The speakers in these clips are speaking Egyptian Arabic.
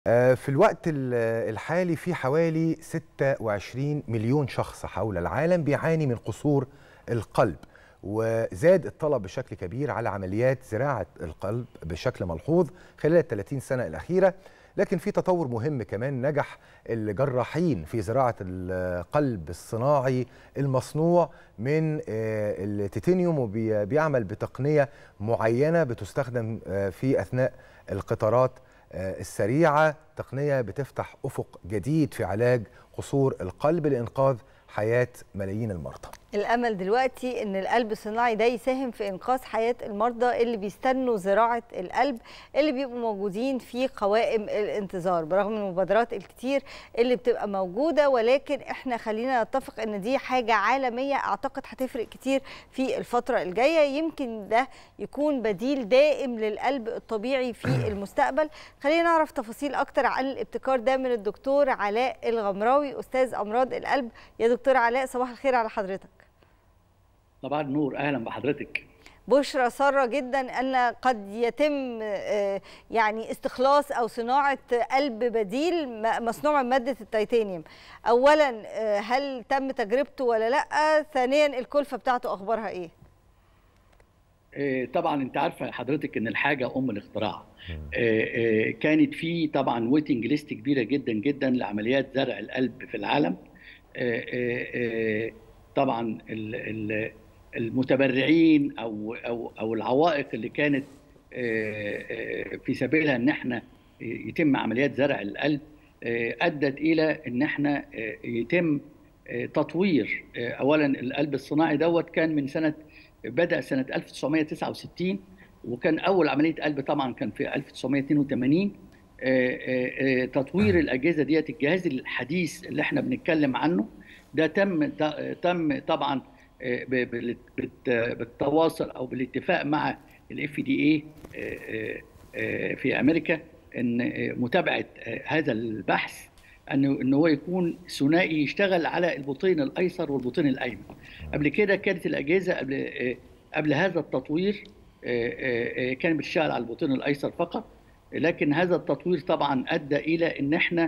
في الوقت الحالي في حوالي 26 مليون شخص حول العالم بيعاني من قصور القلب وزاد الطلب بشكل كبير على عمليات زراعة القلب بشكل ملحوظ خلال ال 30 سنة الأخيرة لكن في تطور مهم كمان نجح الجراحين في زراعة القلب الصناعي المصنوع من التيتانيوم وبيعمل بتقنية معينة بتستخدم في أثناء القطارات السريعة تقنية بتفتح أفق جديد في علاج قصور القلب لإنقاذ حياة ملايين المرضى الامل دلوقتي ان القلب الصناعي ده يساهم في انقاذ حياه المرضى اللي بيستنوا زراعه القلب اللي بيبقوا موجودين في قوائم الانتظار برغم المبادرات الكتير اللي بتبقى موجوده ولكن احنا خلينا نتفق ان دي حاجه عالميه اعتقد هتفرق كتير في الفتره الجايه يمكن ده يكون بديل دائم للقلب الطبيعي في المستقبل خلينا نعرف تفاصيل اكتر عن الابتكار ده من الدكتور علاء الغمراوي استاذ امراض القلب يا دكتور علاء صباح الخير على حضرتك صباح النور اهلا بحضرتك بشرى ساره جدا ان قد يتم يعني استخلاص او صناعه قلب بديل مصنوع من ماده التيتانيوم اولا هل تم تجربته ولا لا ثانيا الكلفه بتاعته اخبارها ايه طبعا انت عارفه حضرتك ان الحاجه ام الاختراع كانت في طبعا ويتنج ليست كبيره جدا جدا لعمليات زرع القلب في العالم طبعا المتبرعين او او او العوائق اللي كانت في سبيلها ان احنا يتم عمليات زرع القلب ادت الى ان احنا يتم تطوير اولا القلب الصناعي دوت كان من سنه بدا سنه 1969 وكان اول عمليه قلب طبعا كان في 1982 تطوير الاجهزه ديت الجهاز الحديث اللي احنا بنتكلم عنه ده تم تم طبعا بالتواصل او بالاتفاق مع الاف دي اي في امريكا ان متابعه هذا البحث انه ان هو يكون ثنائي يشتغل على البطين الايسر والبطين الايمن قبل كده كانت الاجهزه قبل قبل هذا التطوير كانت بتشتغل على البطين الايسر فقط لكن هذا التطوير طبعا ادى الى ان احنا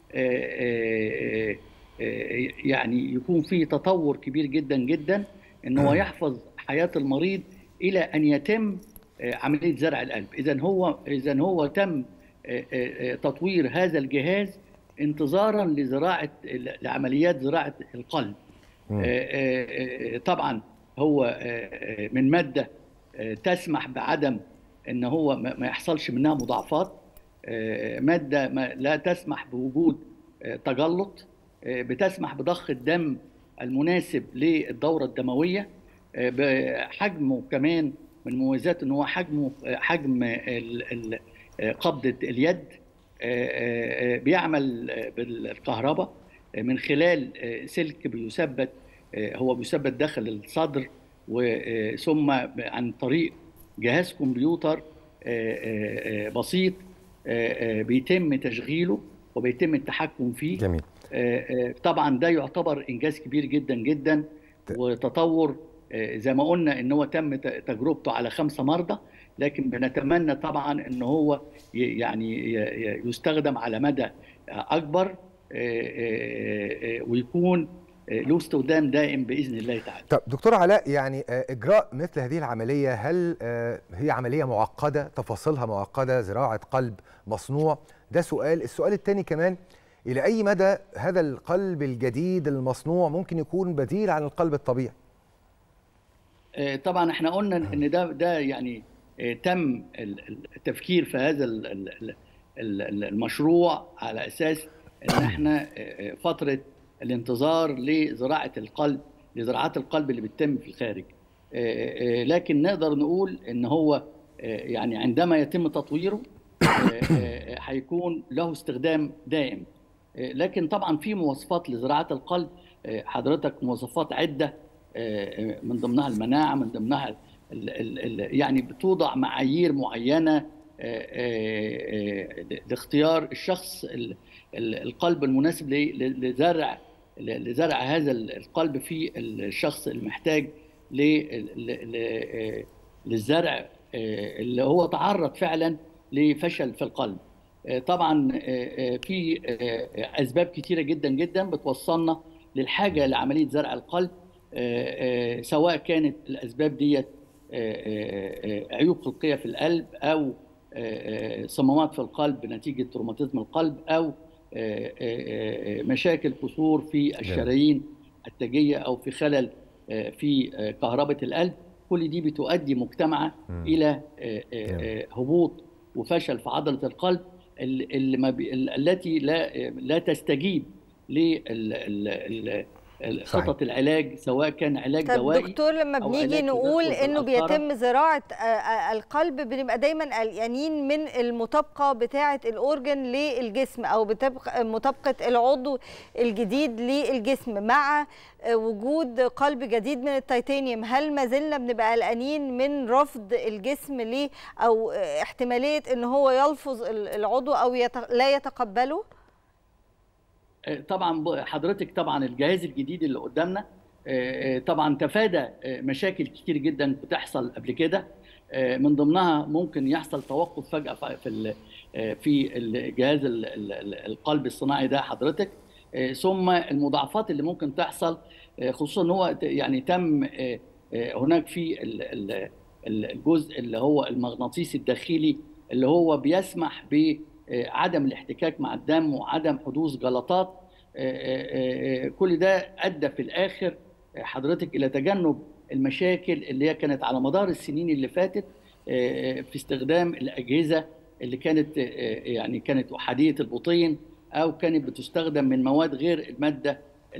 يعني يكون في تطور كبير جدا جدا ان هو يحفظ حياه المريض الى ان يتم عمليه زرع القلب اذا هو اذا هو تم تطوير هذا الجهاز انتظارا لزراعه لعمليات زراعه القلب طبعا هو من ماده تسمح بعدم ان هو ما يحصلش منها مضاعفات ماده لا تسمح بوجود تجلط بتسمح بضخ الدم المناسب للدورة الدموية بحجمه كمان من مميزات ان هو حجمه حجم قبضة اليد بيعمل بالكهرباء من خلال سلك بيثبت هو بيثبت داخل الصدر ثم عن طريق جهاز كمبيوتر بسيط بيتم تشغيله وبيتم التحكم فيه جميل طبعا ده يعتبر انجاز كبير جدا جدا وتطور زي ما قلنا ان هو تم تجربته على خمسه مرضى لكن بنتمنى طبعا ان هو يعني يستخدم على مدى اكبر ويكون له استخدام دائم باذن الله تعالى. طب دكتور علاء يعني اجراء مثل هذه العمليه هل هي عمليه معقده تفاصيلها معقده زراعه قلب مصنوع ده سؤال السؤال الثاني كمان الى اي مدى هذا القلب الجديد المصنوع ممكن يكون بديل عن القلب الطبيعي طبعا احنا قلنا ان ده ده يعني تم التفكير في هذا المشروع على اساس ان احنا فتره الانتظار لزراعه القلب لزراعات القلب اللي بتتم في الخارج لكن نقدر نقول ان هو يعني عندما يتم تطويره هيكون له استخدام دائم لكن طبعا في مواصفات لزراعه القلب حضرتك مواصفات عده من ضمنها المناعه من ضمنها ال ال ال يعني بتوضع معايير معينه لاختيار الشخص القلب المناسب لزرع لزرع هذا القلب في الشخص المحتاج للزرع اللي هو تعرض فعلا لفشل في القلب طبعا في اسباب كتيره جدا جدا بتوصلنا للحاجه لعمليه زرع القلب سواء كانت الاسباب ديت عيوب خلقيه في القلب او صمامات في القلب نتيجه روماتيزم القلب او مشاكل كسور في الشرايين التاجيه او في خلل في كهرباء القلب كل دي بتؤدي مجتمعا الى هبوط وفشل في عضله القلب اللي ما بي... التي لا لا تستجيب لل خطط العلاج سواء كان علاج طب دوائي دكتور لما بنيجي نقول انه بيتم زراعه القلب بنبقى دايما قلقانين من المطابقه بتاعه الاورجن للجسم او مطابقه العضو الجديد للجسم مع وجود قلب جديد من التيتانيوم هل ما زلنا بنبقى قلقانين من رفض الجسم ليه او احتماليه ان هو يلفظ العضو او يت... لا يتقبله طبعا حضرتك طبعا الجهاز الجديد اللي قدامنا طبعا تفادى مشاكل كتير جدا بتحصل قبل كده من ضمنها ممكن يحصل توقف فجاه في في الجهاز القلب الصناعي ده حضرتك ثم المضاعفات اللي ممكن تحصل خصوصا ان هو يعني تم هناك في الجزء اللي هو المغناطيسي الداخلي اللي هو بيسمح ب عدم الاحتكاك مع الدم وعدم حدوث جلطات كل ده ادى في الاخر حضرتك الى تجنب المشاكل اللي هي كانت على مدار السنين اللي فاتت في استخدام الاجهزه اللي كانت يعني كانت احاديه البطين او كانت بتستخدم من مواد غير الماده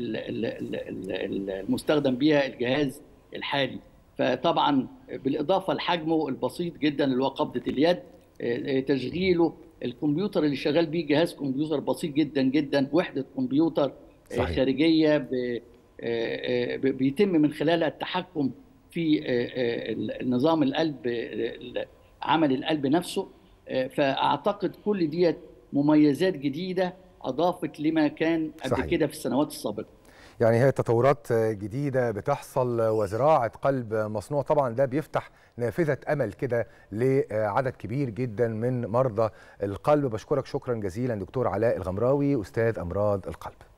المستخدم بها الجهاز الحالي فطبعا بالاضافه لحجمه البسيط جدا اللي هو قبضه اليد تشغيله الكمبيوتر اللي شغال بيه جهاز كمبيوتر بسيط جدا جدا وحده كمبيوتر صحيح. خارجيه ب... بيتم من خلالها التحكم في نظام القلب عمل القلب نفسه فاعتقد كل ديت مميزات جديده اضافت لما كان قبل كده في السنوات السابقه يعني هي تطورات جديده بتحصل وزراعه قلب مصنوع طبعا ده بيفتح نافذه امل كده لعدد كبير جدا من مرضى القلب بشكرك شكرا جزيلا دكتور علاء الغمراوي استاذ امراض القلب